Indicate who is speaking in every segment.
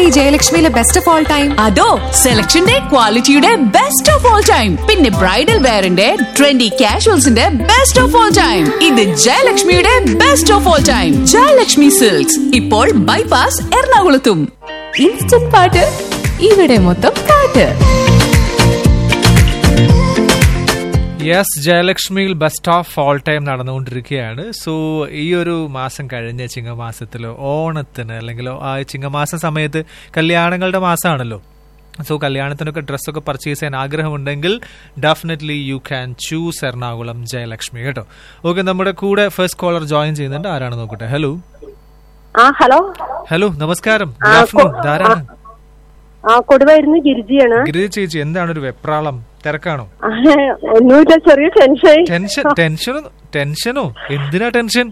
Speaker 1: ഈ ജയലക്ഷ്മിയിലെ best of all time
Speaker 2: അതോ സെലക്ഷന്റെ ക്വാളിറ്റിയുടെ ബെസ്റ്റ് ഓഫ് ഓൾ ടൈം പിന്നെ ബ്രൈഡൽ വെയറിന്റെ ട്രെൻഡി കാഷ്വൽസിന്റെ ബെസ്റ്റ് ഓഫ് ഓൾ ടൈം ഇത് ജയലക്ഷ്മിയുടെ best of all time Jayalakshmi silks ഇപ്പോൾ ബൈപാസ് എറണാകുളത്തും
Speaker 1: ഇൻസ്റ്റന്റ് പാട്ട് ഇവിടെ മൊത്തം പാട്ട്
Speaker 3: യെസ് ജയലക്ഷ്മിയിൽ ബെസ്റ്റ് ഓഫ് ഓൾ ടൈം നടന്നുകൊണ്ടിരിക്കുകയാണ് സോ ഈ ഒരു മാസം കഴിഞ്ഞ ചിങ്ങമാസത്തിൽ ഓണത്തിന് അല്ലെങ്കിൽ ആ ചിങ്ങമാസ സമയത്ത് കല്യാണങ്ങളുടെ മാസമാണല്ലോ സോ കല്യാണത്തിനൊക്കെ ഡ്രസ്സൊക്കെ പർച്ചേസ് ചെയ്യാൻ ആഗ്രഹമുണ്ടെങ്കിൽ definitely you can choose Ernakulam Jayalakshmi കേട്ടോ ഓക്കെ നമ്മുടെ കൂടെ ഫസ്റ്റ് കോളർ ജോയിൻ ചെയ്യുന്നുണ്ട് ആരാണ് നോക്കട്ടെ ഹലോ
Speaker 4: ആ ഹലോ
Speaker 3: ഹലോ നമസ്കാരം
Speaker 4: ആ,
Speaker 3: ഗുഡ് ആഫ്റ്റർനൂൺ
Speaker 4: കൊ-
Speaker 3: ധാരാളം
Speaker 4: ആ കൊടുവായിരുന്നു ഗിരിജിയാണ്
Speaker 3: ഗിരി ചേച്ചി എന്താണ് ഒരു വെപ്രാളം തിരക്കാണോ
Speaker 4: ആ, ഒന്നുമില്ല ചെറിയ ടെൻഷൻ
Speaker 3: ടെൻഷൻ ടെൻഷനോ ടെൻഷനോ എന്തിനാ ടെൻഷൻ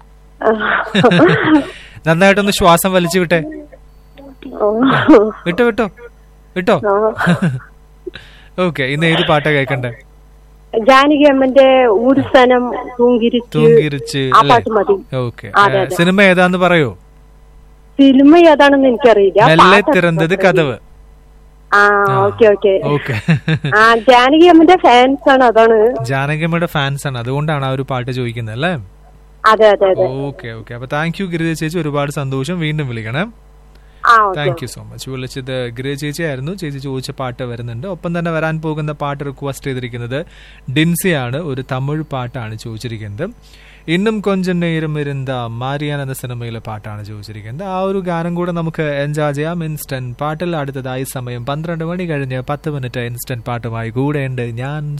Speaker 3: നന്നായിട്ടൊന്ന് ശ്വാസം വലിച്ചു വിട്ടെ വിട്ടോ വിട്ടോ വിട്ടോ ഓക്കെ ഇന്ന് ഏത് പാട്ടാ കേൾക്കണ്ടേ
Speaker 4: ജാനകി അമ്മന്റെ ഊരുസനം തൂങ്കിരിച്ച്
Speaker 3: തൂങ്കിരിച്ച്
Speaker 4: ആ
Speaker 3: അല്ലേ
Speaker 4: പാട്ട് മതി
Speaker 3: ഓക്കെ
Speaker 4: അതെ, അതെ.
Speaker 3: സിനിമ ഏതാന്ന് പറയോ
Speaker 4: ഫിലിം ഏതാണെന്ന് എനിക്കറിയില്ല
Speaker 3: മെല്ലെ
Speaker 4: പാട്ട്
Speaker 3: തിറന്തത് കഥവ്
Speaker 4: ആ ഓക്കെ ഓക്കെ
Speaker 3: ഓക്കെ
Speaker 4: ആ ജാനകി അമ്മന്റെ ഫാൻസ് ആണ് അതാണ്
Speaker 3: ജാനകിയമ്മയുടെ ഫാൻസ് ആണ് അതുകൊണ്ടാണ് ആ ഒരു പാട്ട് ചോദിക്കുന്നത് അല്ലേ
Speaker 4: അതെ അതെ അതെ
Speaker 3: ഓക്കെ ഓക്കെ അപ്പൊ താങ്ക് യു ഗിരിജ ചേച്ചി ഒരുപാട് സന്തോഷം വീണ്ടും വിളിക്കണേ
Speaker 4: ആ okay
Speaker 3: thank you so much വിളിച്ചത് ഗിരിജ ചേച്ചി ആയിരുന്നു ചേച്ചി ചോദിച്ച പാട്ട് വരുന്നുണ്ട് ഒപ്പം തന്നെ വരാൻ പോകുന്ന പാട്ട് റിക്വസ്റ്റ് ചെയ്തിരിക്കുന്നത് ഡിൻസിയാണ് ഒരു തമിഴ് പാട്ടാണ് ചോദിച്ചിരിക്കുന്നത് ഇന്നും കൊഞ്ചം നേരം ഇരുന്ന മാരിയാൻ എന്ന സിനിമയിലെ പാട്ടാണ് ചോദിച്ചിരിക്കുന്നത് ആ ഒരു ഗാനം കൂടെ നമുക്ക് എൻജോയ് ചെയ്യാം ഇൻസ്റ്റന്റ് പാട്ടിൽ അടുത്തതായി സമയം പന്ത്രണ്ട് മണി കഴിഞ്ഞ് പത്ത് മിനിറ്റ് ഇൻസ്റ്റന്റ് പാട്ടുമായി കൂടെയുണ്ട് ഞാൻ